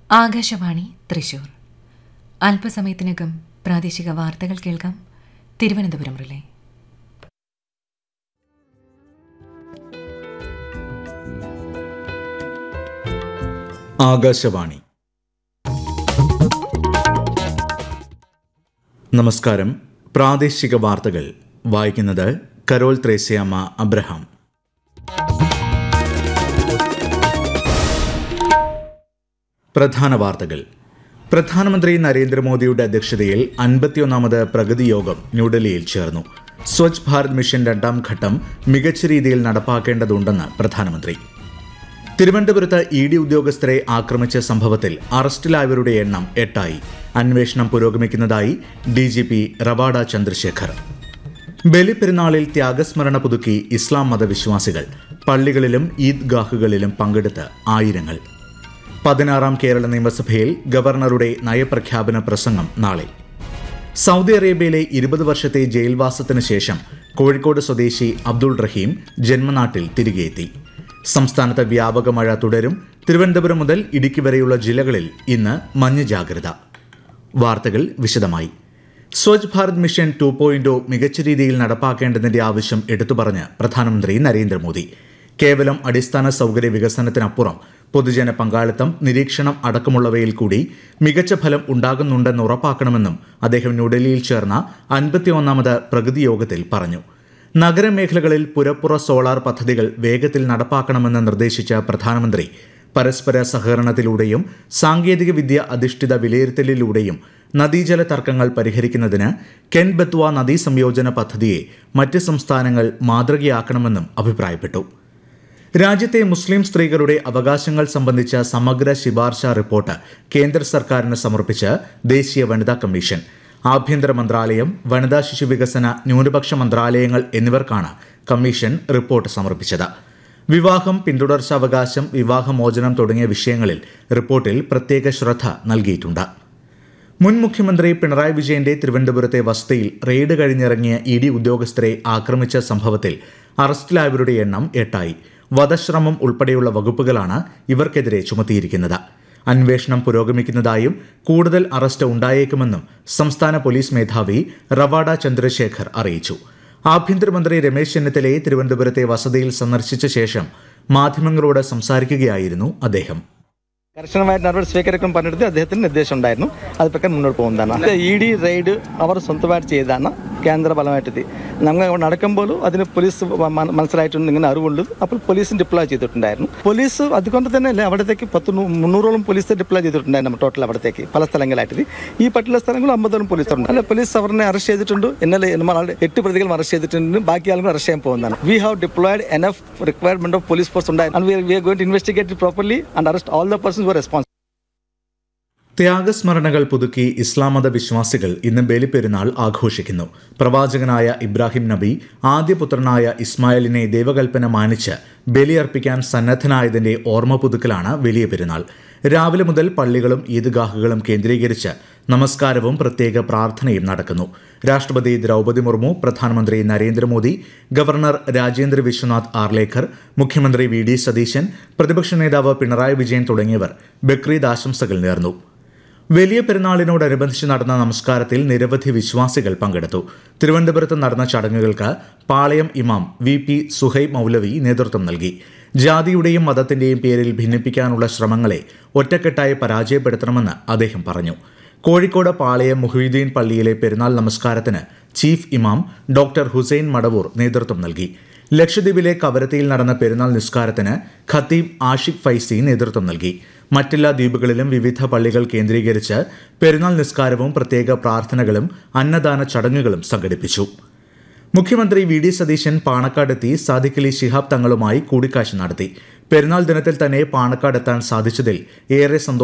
ആകാശവാണി തൃശൂർ അല്പസമയത്തിനകം പ്രാദേശിക വാർത്തകൾ കേൾക്കാം തിരുവനന്തപുരം റിലേ ആകാശവാണി നമസ്കാരം പ്രാദേശിക വാർത്തകൾ വായിക്കുന്നത് കരോൾ ത്രേസ്യാമ്മ അബ്രഹാം പ്രധാന വാർത്തകൾ പ്രധാനമന്ത്രി നരേന്ദ്രമോദിയുടെ അധ്യക്ഷതയിൽ അൻപത്തിയൊന്നാമത് പ്രഗതി യോഗം ന്യൂഡൽഹിയിൽ ചേർന്നു സ്വച്ഛ് ഭാരത് മിഷൻ രണ്ടാം ഘട്ടം മികച്ച രീതിയിൽ നടപ്പാക്കേണ്ടതുണ്ടെന്ന് പ്രധാനമന്ത്രി തിരുവനന്തപുരത്ത് ഇ ഡി ഉദ്യോഗസ്ഥരെ ആക്രമിച്ച സംഭവത്തിൽ അറസ്റ്റിലായവരുടെ എണ്ണം എട്ടായി അന്വേഷണം പുരോഗമിക്കുന്നതായി D G P Ravada Chandrashekhar ബലിപ്പെരുന്നാളിൽ ത്യാഗസ്മരണ പുതുക്കി ഇസ്ലാം മതവിശ്വാസികൾ പള്ളികളിലും ഈദ്ഗാഹുകളിലും പങ്കെടുത്ത് ആയിരങ്ങൾ പതിനാറാം കേരള നിയമസഭയിൽ ഗവർണറുടെ നയപ്രഖ്യാപന പ്രസംഗം നാളെ സൗദി അറേബ്യയിലെ ഇരുപത് വർഷത്തെ ജയിൽവാസത്തിന് ശേഷം കോഴിക്കോട് സ്വദേശി അബ്ദുൾ റഹീം ജന്മനാട്ടിൽ തിരികെയെത്തി സംസ്ഥാനത്ത് വ്യാപക മഴ തുടരും തിരുവനന്തപുരം മുതൽ ഇടുക്കി വരെയുള്ള ജില്ലകളിൽ ഇന്ന് മഞ്ഞ ജാഗ്രത വാർത്തകൾ വിശദമായി Swachh Bharat mission two point മികച്ച രീതിയിൽ നടപ്പാക്കേണ്ടതിന്റെ ആവശ്യം എടുത്തുപറഞ്ഞ് പ്രധാനമന്ത്രി നരേന്ദ്രമോദി കേവലം അടിസ്ഥാന സൗകര്യ വികസനത്തിനപ്പുറം പൊതുജന പങ്കാളിത്തം നിരീക്ഷണം അടക്കമുള്ളവയിൽ കൂടി മികച്ച ഫലം ഉണ്ടാകുന്നുണ്ടെന്ന് ഉറപ്പാക്കണമെന്നും അദ്ദേഹം ന്യൂഡൽഹിയിൽ ചേർന്ന അൻപത്തിയൊന്നാമത് പ്രഗതി യോഗത്തിൽ പറഞ്ഞു നഗരമേഖലകളിൽ പുരപ്പുറ സോളാർ പദ്ധതികൾ വേഗത്തിൽ നടപ്പാക്കണമെന്ന് നിർദ്ദേശിച്ച പ്രധാനമന്ത്രി പരസ്പര സഹകരണത്തിലൂടെയും സാങ്കേതിക വിദ്യ അധിഷ്ഠിത വിലയിരുത്തലിലൂടെയും നദീജല തർക്കങ്ങൾ പരിഹരിക്കുന്നതിന് കെൻ ബത്വ നദീ സംയോജന പദ്ധതിയെ മറ്റ് സംസ്ഥാനങ്ങൾ മാതൃകയാക്കണമെന്നും അഭിപ്രായപ്പെട്ടു രാജ്യത്തെ മുസ്ലിം സ്ത്രീകളുടെ അവകാശങ്ങൾ സംബന്ധിച്ച സമഗ്ര ശിപാർശ റിപ്പോർട്ട് കേന്ദ്ര സർക്കാരിന് സമർപ്പിച്ച് ദേശീയ വനിതാ കമ്മീഷൻ ആഭ്യന്തര മന്ത്രാലയം വനിതാ ശിശു വികസന ന്യൂനപക്ഷ മന്ത്രാലയങ്ങൾ എന്നിവർക്കാണ് കമ്മീഷൻ റിപ്പോർട്ട് സമർപ്പിച്ചത് വിവാഹം പിന്തുടർച്ചാവകാശം വിവാഹമോചനം തുടങ്ങിയ വിഷയങ്ങളിൽ റിപ്പോർട്ടിൽ പ്രത്യേക ശ്രദ്ധ നൽകിയിട്ടുണ്ട് മുൻ മുഖ്യമന്ത്രി പിണറായി വിജയന്റെ തിരുവനന്തപുരത്തെ വസതിയിൽ റെയ്ഡ് കഴിഞ്ഞിറങ്ങിയ ഇ ഡി ഉദ്യോഗസ്ഥരെ ആക്രമിച്ച സംഭവത്തിൽ അറസ്റ്റിലായവരുടെ എണ്ണം എട്ടായി വധശ്രമം ഉൾപ്പെടെയുള്ള വകുപ്പുകളാണ് ഇവർക്കെതിരെ ചുമത്തിയിരിക്കുന്നത് അന്വേഷണം പുരോഗമിക്കുന്നതായും കൂടുതൽ അറസ്റ്റ് ഉണ്ടായേക്കുമെന്നും സംസ്ഥാന പോലീസ് മേധാവി റവാഡ ചന്ദ്രശേഖർ അറിയിച്ചു ആഭ്യന്തരമന്ത്രി രമേശ് ചെന്നിത്തലയെ തിരുവനന്തപുരത്തെ വസതിയിൽ സന്ദർശിച്ച ശേഷം മാധ്യമങ്ങളോട് സംസാരിക്കുകയായിരുന്നു അദ്ദേഹം കർശനമായിട്ട് നടപടി സ്വീകരിക്കണം പറഞ്ഞിട്ട് അദ്ദേഹത്തിന് നിർദ്ദേശം ഉണ്ടായിരുന്നു അത് പ്രകാരം മുന്നോട്ട് പോകുന്നതാണ് ഇ ഡി റെയ്ഡ് അവർ സ്വന്തമായിട്ട് ചെയ്തതാണ് കേന്ദ്ര ബലമായിട്ട് നമ്മൾ നടക്കുമ്പോൾ അതിന് പോലീസ് മ- മനസ്സിലായിട്ടുണ്ട് ഇങ്ങനെ അറിവുള്ളത് അപ്പോൾ പോലീസ് ഡിപ്ലോയ് ചെയ്തിട്ടുണ്ടായിരുന്നു പോലീസ് അതുകൊണ്ട് തന്നെ അല്ലേ അവിടത്തേക്ക് പത്ത് നൂ- മുന്നൂറോളം പോലീസ് ഡിപ്ലോയ് ചെയ്തിട്ടുണ്ടായിരുന്നു ടോട്ടൽ അവിടത്തേക്ക് പല സ്ഥലങ്ങളായിട്ട് ഈ പറ്റുള്ള സ്ഥലങ്ങളിൽ അമ്പതോളം പോലീസ് ഉണ്ട് അല്ല പോലീസ് അവരെ അറസ്റ്റ് ചെയ്തിട്ടുണ്ട് ഇന്നലെ നമ്മൾ ആളുടെ എട്ട് പ്രതികൾ അറസ്റ്റ് ചെയ്തിട്ടുണ്ട് ബാക്കി ആളുകൾ അറസ്റ്റ് ചെയ്യാൻ പോകുന്നതാണ് we have deployed enough requirement of police force ഉണ്ടായിരുന്നു and we are going to investigate properly and arrest all the persons were response ത്യാഗസ്മരണകൾ പുതുക്കി ഇസ്ലാം മത വിശ്വാസികൾ ഇന്ന് ബലിപ്പെരുന്നാൾ ആഘോഷിക്കുന്നു പ്രവാചകനായ ഇബ്രാഹിം നബി ആദ്യപുത്രനായ ഇസ്മായിലിനെ ദൈവകൽപ്പന മാനിച്ച് ബലിയർപ്പിക്കാൻ സന്നദ്ധനായതിന്റെ ഓർമ്മ പുതുക്കലാണ് വലിയ പെരുന്നാൾ രാവിലെ മുതൽ പള്ളികളും ഈദ്ഗാഹുകളും കേന്ദ്രീകരിച്ച് നമസ്കാരവും പ്രത്യേക പ്രാർത്ഥനയും നടക്കുന്നു രാഷ്ട്രപതി ദ്രൗപദി മുർമു പ്രധാനമന്ത്രി നരേന്ദ്രമോദി ഗവർണർ രാജേന്ദ്ര വിശ്വനാഥ് ആർലേക്കർ മുഖ്യമന്ത്രി വി ഡി സതീശൻ പ്രതിപക്ഷ നേതാവ് പിണറായി വിജയൻ തുടങ്ങിയവർ ബക്രീദ് ആശംസകൾ നേർന്നു വലിയ പെരുന്നാളിനോടനുബന്ധിച്ച് നടന്ന നമസ്കാരത്തിൽ നിരവധി വിശ്വാസികൾ പങ്കെടുത്തു തിരുവനന്തപുരത്ത് നടന്ന ചടങ്ങുകൾക്ക് പാളയം ഇമാം വി പി സുഹൈബ് മൗലവി നേതൃത്വം നൽകി ജാതിയുടെയും മതത്തിന്റെയും പേരിൽ ഭിന്നിപ്പിക്കാനുള്ള ശ്രമങ്ങളെ ഒറ്റക്കെട്ടായി പരാജയപ്പെടുത്തണമെന്ന് അദ്ദേഹം പറഞ്ഞു കോഴിക്കോട് പാളയം മുഹീദ്ദീൻ പള്ളിയിലെ പെരുന്നാൾ നമസ്കാരത്തിന് ചീഫ് ഇമാം ഡോക്ടർ ഹുസൈൻ മടവൂർ നേതൃത്വം നൽകി ലക്ഷദ്വീപിലെ കവരത്തിയിൽ നടന്ന പെരുന്നാൾ നിസ്കാരത്തിന് ഖത്തീബ് ആഷിഖ് ഫൈസി നേതൃത്വം നൽകി മറ്റെല്ലാ ദ്വീപുകളിലും വിവിധ പള്ളികൾ കേന്ദ്രീകരിച്ച് പെരുന്നാൾ നിസ്കാരവും പ്രത്യേക പ്രാർത്ഥനകളും അന്നദാന ചടങ്ങുകളും സംഘടിപ്പിച്ചു മുഖ്യമന്ത്രി വി ഡി സതീശൻ പാണക്കാടെത്തി സാദിഖ് അലി ശിഹാബ് തങ്ങളുമായി കൂടിക്കാഴ്ച നടത്തി പെരുന്നാൾ ദിനത്തിൽ തന്നെ പാണക്കാട് എത്താൻ സാധിച്ചതിൽ ഏറെ സന്തോഷം